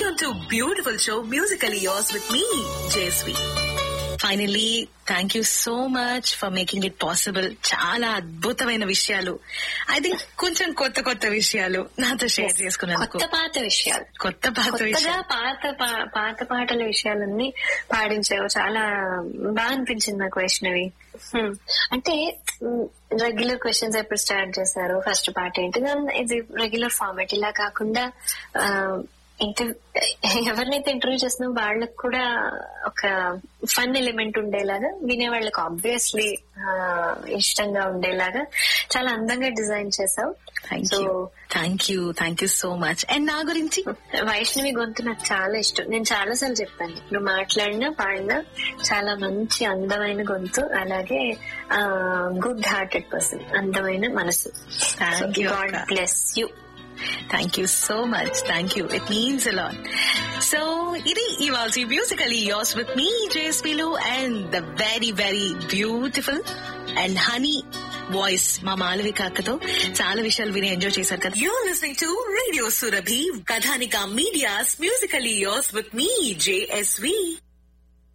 tuned to beautiful show Musically Yours with me, JSV. Finally thank you so much for making it possible చాలా అద్భుతమైన విషయాలు I think కొంచెం కొత్త కొత్త విషయాలు నాతో షేర్ చేసుకున్నందుకు కొత్త పాత విషయాలు కొత్త పాత కొత్తగా విషయాలు పాత పా- పాత పాటల విషయాలన్నీ పాడించావు చాలా బాగా అనిపించింది నాకు వైష్ణవి హ్మ్. అంటే రెగ్యులర్ క్వశ్చన్స్ ఎప్పుడు స్టార్ట్ చేశారు ఫస్ట్ పాట ఏంటి దాని- ఇది రెగ్యులర్ ఫార్మాట్ ఇలా కాకుండా ఆ, ఇంటర్ ఎవరినైతే ఇంటర్వ్యూ చేస్తున్నా వాళ్ళకి కూడా ఒక ఫన్ ఎలిమెంట్ ఉండేలాగా వినే వాళ్ళకి ఆబ్వియస్లీ ఇష్టంగా ఉండేలాగా చాలా అందంగా డిజైన్ చేసావు thank so you thank you thank you so much and నా గురించి వైష్ణవి గొంతు నాకు చాలా ఇష్టం నేను చాలా సార్లు చెప్పాను నువ్వు మాట్లాడినా పాడినా చాలా మంచి అందమైన గొంతు అలాగే గుడ్ హార్టెడ్ పర్సన్ అందమైన మనసు Thank you, గాడ్ అక్క. Bless you thank you so much thank you it means a lot so ఇది ఇవాళ మ్యూజికలీ యోర్స్ విత్ మీ జేఎస్పీలు and the very very beautiful and honey voice మా మాలవిక అక్కతో చాలా విషయాలు విని ఎంజాయ్ చేశారు కదా you listening to radio Surabhi Kathanika media's musically yours with me JSV